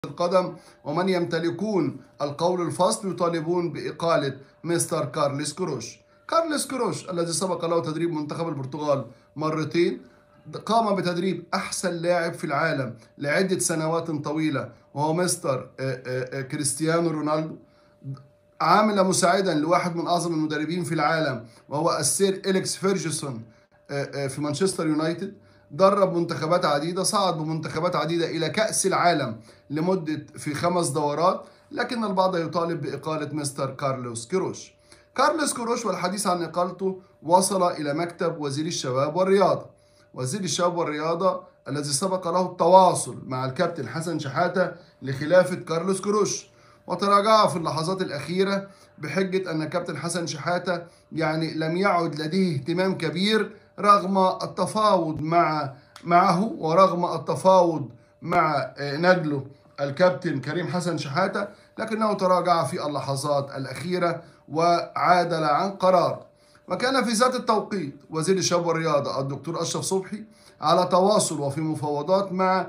القدم ومن يمتلكون القول الفصل يطالبون بإقالة مستر كارليس كروش كارليس كروش الذي سبق له تدريب منتخب البرتغال مرتين قام بتدريب أحسن لاعب في العالم لعدة سنوات طويلة وهو مستر آه، آه، آه، كريستيانو رونالدو عامل مساعدا لواحد من أعظم المدربين في العالم وهو السير إليكس فيرجسون آه، آه، في مانشستر يونايتد درب منتخبات عديدة صعد بمنتخبات عديدة إلى كأس العالم لمدة في خمس دورات لكن البعض يطالب بإقالة مستر كارلوس كيروش كارلوس كيروش والحديث عن إقالته وصل إلى مكتب وزير الشباب والرياضة وزير الشباب والرياضة الذي سبق له التواصل مع الكابتن حسن شحاتة لخلافة كارلوس كيروش وتراجع في اللحظات الأخيرة بحجة أن كابتن حسن شحاتة يعني لم يعد لديه اهتمام كبير رغم التفاوض مع معه ورغم التفاوض مع آه، نجله الكابتن كريم حسن شحاتة لكنه تراجع في اللحظات الأخيرة وعادل عن قرار وكان في ذات التوقيت وزير الشباب والرياضة الدكتور أشرف صبحي على تواصل وفي مفاوضات مع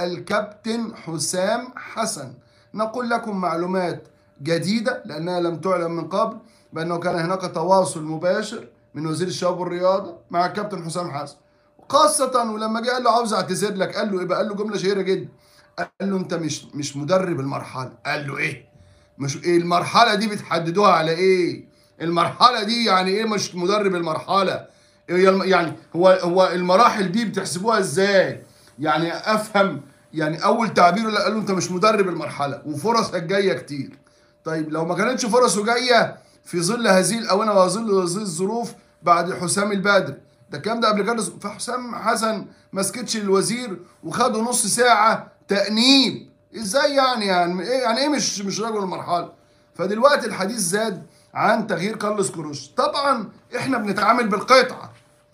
الكابتن حسام حسن نقول لكم معلومات جديدة لأنها لم تعلم من قبل بأنه كان هناك تواصل مباشر من وزير الشباب والرياضة مع الكابتن حسام حسن خاصة ولما جه قال له عاوز اعتذر لك قال له ايه بقى؟ قال له جملة شهيرة جدا قال له انت مش مش مدرب المرحلة قال له ايه؟ مش ايه المرحلة دي بتحددوها على ايه؟ المرحلة دي يعني ايه مش مدرب المرحلة؟ هي الم- يعني هو هو المراحل دي بتحسبوها ازاي؟ يعني افهم يعني اول تعبيره لا قال له انت مش مدرب المرحلة وفرصك جاية كتير. طيب لو ما كانتش فرصه جايه في ظل هذه الاونه وظل هذه الظروف بعد حسام البدري ده الكلام ده قبل كده فحسام حسن ما سكتش الوزير وخدوا نص ساعه تانيب ازاي يعني يعني ايه يعني ايه مش مش رجل المرحله فدلوقتي الحديث زاد عن تغيير كارلوس كروش طبعا احنا بنتعامل بالقطعه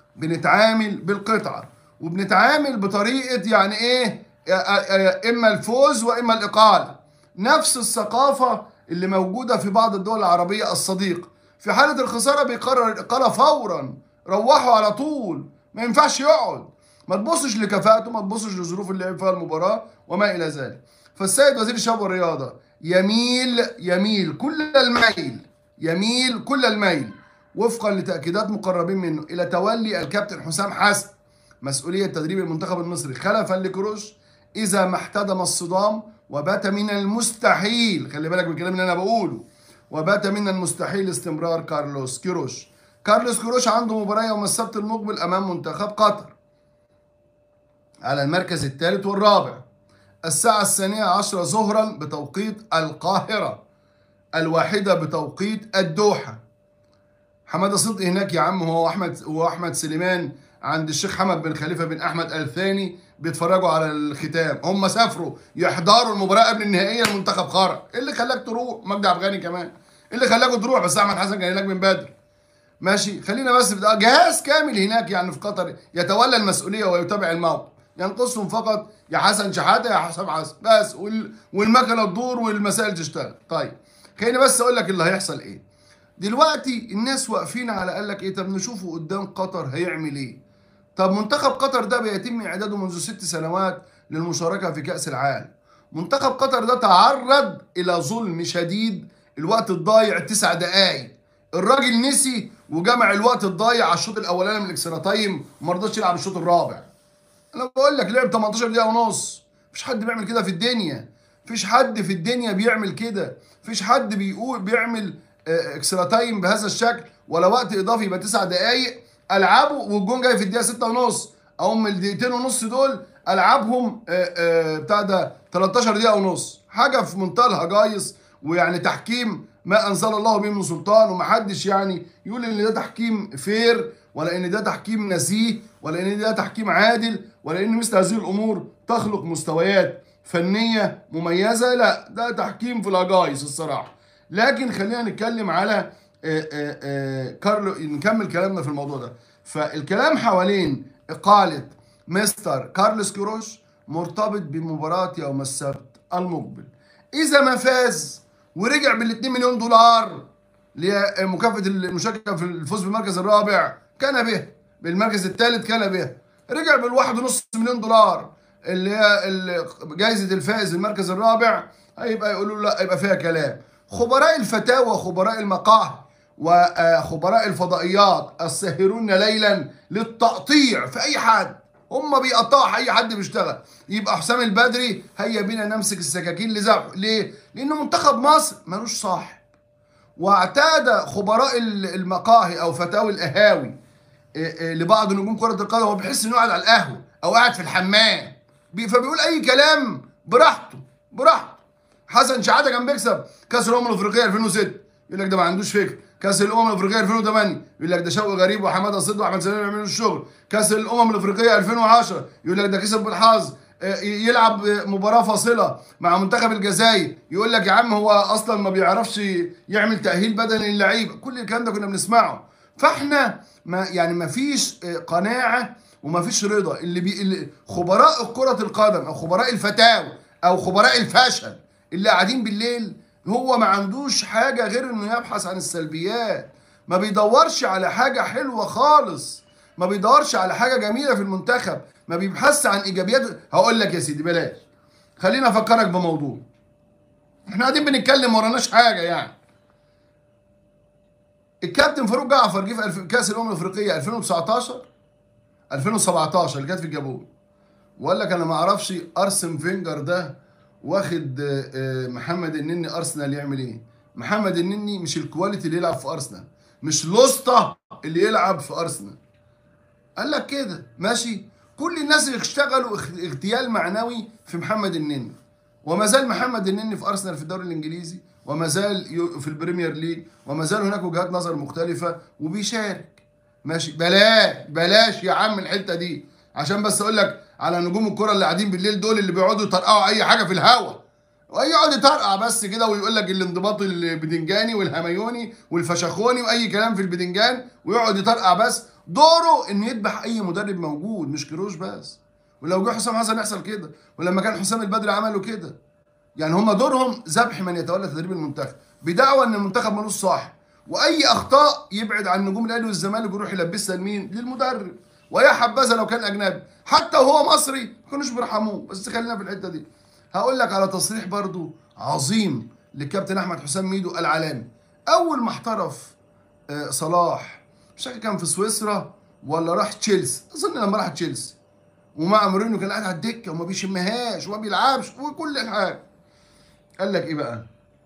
بنتعامل بالقطعه وبنتعامل بطريقه يعني ايه آه، آه، اما الفوز واما الاقاله نفس الثقافه اللي موجوده في بعض الدول العربيه الصديقه في حاله الخساره بيقرر الاقاله فورا روحوا على طول ما ينفعش يقعد ما تبصش لكفاءته ما تبصش لظروف اللي لعب فيها المباراه وما الى ذلك فالسيد وزير الشباب والرياضه يميل يميل كل الميل يميل كل الميل وفقا لتاكيدات مقربين منه الى تولي الكابتن حسام حسن مسؤوليه تدريب المنتخب المصري خلفا لكروش اذا ما احتدم الصدام وبات من المستحيل خلي بالك من الكلام اللي انا بقوله وبات من المستحيل استمرار كارلوس كيروش كارلوس كيروش عنده مباراه يوم السبت المقبل امام منتخب قطر على المركز الثالث والرابع الساعة الثانية عشرة ظهرا بتوقيت القاهرة الواحدة بتوقيت الدوحة حماده صدقي هناك يا عم هو احمد هو احمد سليمان عند الشيخ حمد بن خليفه بن احمد ال ثاني بيتفرجوا على الختام هم سافروا يحضروا المباراه قبل النهائيه المنتخب خرج ايه اللي خلاك تروح مجدي عبد الغني كمان ايه اللي خلاكوا تروح بس احمد حسن كان هناك من بدري ماشي خلينا بس في ده جهاز كامل هناك يعني في قطر يتولى المسؤوليه ويتابع الموقف ينقصهم فقط يا حسن شحاته يا حسام حسن بس وال... والمكنه تدور والمسائل تشتغل طيب خليني بس اقول لك اللي هيحصل ايه دلوقتي الناس واقفين على قال لك ايه طب نشوفه قدام قطر هيعمل ايه طب منتخب قطر ده بيتم اعداده منذ ست سنوات للمشاركه في كاس العالم منتخب قطر ده تعرض الى ظلم شديد الوقت الضايع تسع دقايق الراجل نسي وجمع الوقت الضايع على الشوط الاولاني من الاكسترا تايم وما رضاش يلعب الشوط الرابع انا بقول لك لعب 18 دقيقه ونص مفيش حد بيعمل كده في الدنيا مفيش حد في الدنيا بيعمل كده مفيش حد بيقول بيعمل آه، اكسترا تايم بهذا الشكل ولا وقت اضافي يبقى تسع دقائق العبه والجون جاي في الدقيقه 6 ونص او من الدقيقتين ونص دول العبهم آه، آه، بتاع ده 13 دقيقه ونص حاجه في منتهى الهجايص ويعني تحكيم ما انزل الله به من سلطان ومحدش يعني يقول ان ده تحكيم فير ولا ان ده تحكيم نزيه ولا ان ده تحكيم عادل ولا ان مثل هذه الامور تخلق مستويات فنيه مميزه لا ده تحكيم في الهجايص الصراحه لكن خلينا نتكلم على آه، آه، آه، كارلو نكمل كلامنا في الموضوع ده فالكلام حوالين اقاله مستر كارلوس كيروش مرتبط بمباراه يوم السبت المقبل اذا ما فاز ورجع بال 2 مليون دولار لمكافاه المشاركه في الفوز بالمركز الرابع كان به بالمركز الثالث كان به رجع بالواحد ونص مليون دولار اللي هي ال- جايزه الفائز المركز الرابع هيبقى يقولوا له لا يبقى فيها كلام خبراء الفتاوى خبراء المقاهي وخبراء الفضائيات الساهرون ليلا للتقطيع في اي حد هم بيقطعوا اي حد بيشتغل يبقى حسام البدري هيا بينا نمسك السكاكين لذبحه ليه؟ لانه منتخب مصر ملوش صاحب واعتاد خبراء ال- المقاهي او فتاوي القهاوي إيه إيه لبعض نجوم كرة القدم هو بيحس انه قاعد على القهوة او قاعد في الحمام بي- فبيقول اي كلام براحته براحته حسن شحاته كان بيكسب كاس الامم الافريقيه 2006 يقول لك ده ما عندوش فكر كاس الامم الافريقيه 2008 يقول لك ده شوقي غريب وحماده صدقي واحمد سلام بيعملوا الشغل كاس الامم الافريقيه 2010 يقول لك ده كسب بالحظ آه، يلعب مباراه فاصله مع منتخب الجزائر يقول لك يا عم هو اصلا ما بيعرفش يعمل تاهيل بدني للعيبه كل الكلام ده كنا بنسمعه فاحنا ما يعني ما فيش آه، قناعه وما فيش رضا اللي, بي اللي خبراء كره القدم او خبراء الفتاوى او خبراء الفشل اللي قاعدين بالليل هو ما عندوش حاجه غير انه يبحث عن السلبيات ما بيدورش على حاجه حلوه خالص ما بيدورش على حاجه جميله في المنتخب ما بيبحثش عن ايجابيات هقول لك يا سيدي بلاش خليني افكرك بموضوع احنا قاعدين بنتكلم وراناش حاجه يعني الكابتن فاروق جعفر جه في الف- كاس الامم الافريقيه 2019 2017 اللي كانت في الجابون وقال لك انا ما اعرفش ارسن فينجر ده واخد آه، آه، محمد النني ارسنال يعمل ايه محمد النني مش الكواليتي اللي يلعب في ارسنال مش لوستا اللي يلعب في ارسنال قال لك كده ماشي كل الناس اللي اشتغلوا اخ- اغتيال معنوي في محمد النني وما زال محمد النني في ارسنال في الدوري الانجليزي وما زال يو- في البريمير ليج وما زال هناك وجهات نظر مختلفه وبيشارك ماشي بلاش بلاش يا عم الحته دي عشان بس اقول لك على نجوم الكره اللي قاعدين بالليل دول اللي بيقعدوا يطرقعوا اي حاجه في الهوا ويقعد يطرقع بس كده ويقول لك الانضباط البدنجاني والهميوني والفشخوني واي كلام في البدنجان ويقعد يطرقع بس دوره انه يذبح اي مدرب موجود مش كيروش بس ولو جه حسام حسن يحصل كده ولما كان حسام البدري عملوا كده يعني هم دورهم ذبح من يتولى تدريب المنتخب بدعوى ان المنتخب ملوش صاحب واي اخطاء يبعد عن نجوم الاهلي والزمالك ويروح يلبسها لمين؟ للمدرب ويا حبذا لو كان اجنبي حتى وهو مصري ما كانوش بيرحموه بس خلينا في الحته دي هقول لك على تصريح برضو عظيم للكابتن احمد حسام ميدو العالمي اول ما احترف آه، صلاح مش فاكر كان في سويسرا ولا راح تشيلسي اظن لما راح تشيلسي ومع مورينيو كان قاعد على الدكه وما بيشمهاش وما بيلعبش وكل الحاجه قال لك ايه بقى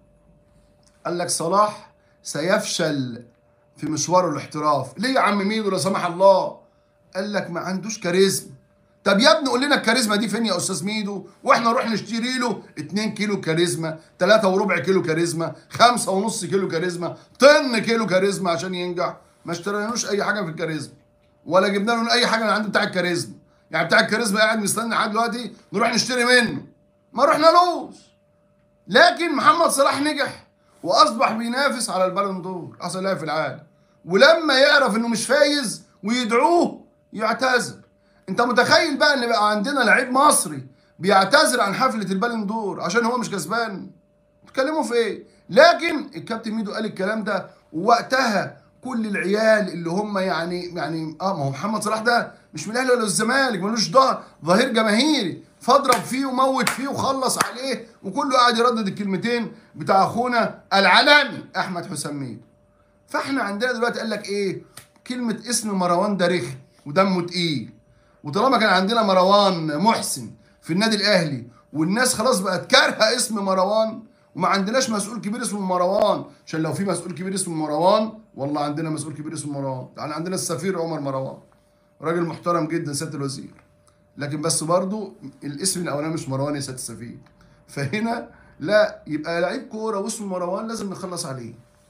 قال لك صلاح سيفشل في مشواره الاحتراف ليه يا عم ميدو لا سمح الله قال لك ما عندوش كاريزما طب يا ابني قول لنا الكاريزما دي فين يا استاذ ميدو واحنا نروح نشتري له 2 كيلو كاريزما 3 وربع كيلو كاريزما 5 ونص كيلو كاريزما طن كيلو كاريزما عشان ينجح ما اشتريناش اي حاجه في الكاريزما ولا جبنا له اي حاجه من عند بتاع الكاريزما يعني بتاع الكاريزما قاعد مستني لحد دلوقتي نروح نشتري منه ما رحنالوش لكن محمد صلاح نجح واصبح بينافس على البالون دور احسن لاعب في العالم ولما يعرف انه مش فايز ويدعوه يعتذر انت متخيل بقى ان بقى عندنا لعيب مصري بيعتذر عن حفله البالون دور عشان هو مش كسبان بتتكلموا في ايه لكن الكابتن ميدو قال الكلام ده ووقتها كل العيال اللي هم يعني يعني اه ما هو محمد صلاح ده مش من الاهلي ولا الزمالك ملوش ظهر ظهير جماهيري فاضرب فيه وموت فيه وخلص عليه وكله قاعد يردد الكلمتين بتاع اخونا العالمي احمد حسام ميدو فاحنا عندنا دلوقتي قال لك ايه كلمه اسم مروان ده رخم ودمه تقيل وطالما كان عندنا مروان محسن في النادي الاهلي والناس خلاص بقت كارهه اسم مروان وما عندناش مسؤول كبير اسمه مروان عشان لو في مسؤول كبير اسمه مروان والله عندنا مسؤول كبير اسمه مروان يعني عندنا السفير عمر مروان راجل محترم جدا سياده الوزير لكن بس برضو الاسم الاولاني مش مروان يا سياده السفير فهنا لا يبقى لعيب كوره واسمه مروان لازم نخلص عليه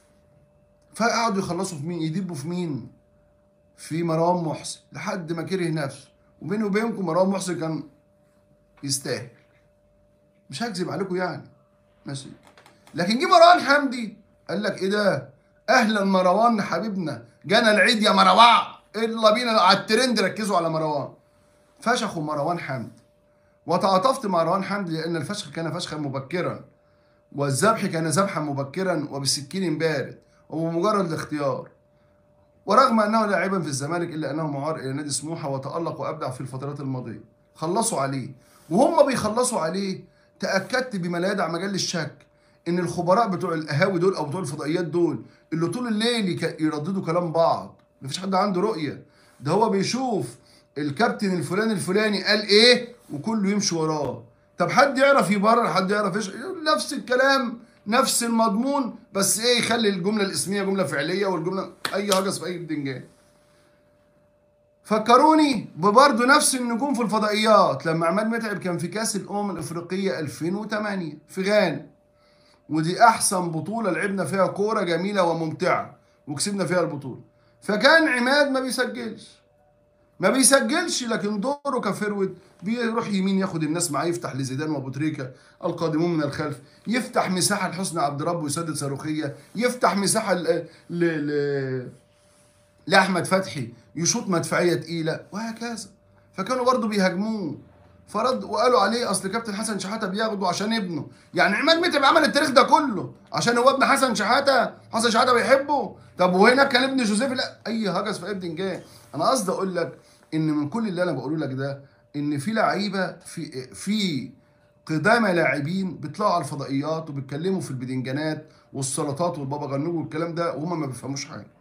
فقعدوا يخلصوا في مين يدبوا في مين في مروان محسن لحد ما كره نفسه وبيني وبينكم مروان محسن كان يستاهل مش هكذب عليكم يعني ماشي لكن جه مروان حمدي قال لك ايه ده اهلا مروان حبيبنا جانا العيد يا مروان يلا بينا على الترند ركزوا على مروان فشخوا مروان حمدي وتعاطفت مع مروان حمدي لان الفشخ كان فشخا مبكرا والذبح كان ذبحا مبكرا وبسكين بارد وبمجرد الاختيار ورغم انه لاعبا في الزمالك الا انه معار الى نادي سموحه وتالق وابدع في الفترات الماضيه خلصوا عليه وهم بيخلصوا عليه تاكدت بما لا يدع مجال للشك ان الخبراء بتوع القهاوي دول او بتوع الفضائيات دول اللي طول الليل يك- يرددوا كلام بعض مفيش حد عنده رؤيه ده هو بيشوف الكابتن الفلاني الفلاني قال ايه وكله يمشي وراه طب حد يعرف يبرر حد يعرف ايش نفس الكلام نفس المضمون بس ايه يخلي الجمله الاسميه جمله فعليه والجمله اي هجس في اي بدنجان فكروني ببرضه نفس النجوم في الفضائيات لما عماد متعب كان في كاس الامم الافريقيه 2008 في غانا ودي احسن بطوله لعبنا فيها كوره جميله وممتعه وكسبنا فيها البطوله فكان عماد ما بيسجلش ما بيسجلش لكن دوره كفرود بيروح يمين ياخد الناس معاه يفتح لزيدان وابو تريكه القادمون من الخلف يفتح مساحه لحسني عبد رب ويسدد صاروخيه يفتح مساحه ل... ل... ل... لاحمد فتحي يشوط مدفعيه تقيله وهكذا فكانوا برضه بيهاجموه فرد وقالوا عليه اصل كابتن حسن شحاته بياخده عشان ابنه يعني عماد متعب عمل التاريخ ده كله عشان هو ابن حسن شحاته حسن شحاته بيحبه طب وهناك كان ابن جوزيف لا اي هجس في ابن جاي انا قصدي اقول لك ان من كل اللي انا بقوله لك ده ان في لعيبه في في قدامى لاعبين بيطلعوا على الفضائيات وبيتكلموا في البدنجانات والسلطات والبابا غنوج والكلام ده وهم ما بيفهموش حاجه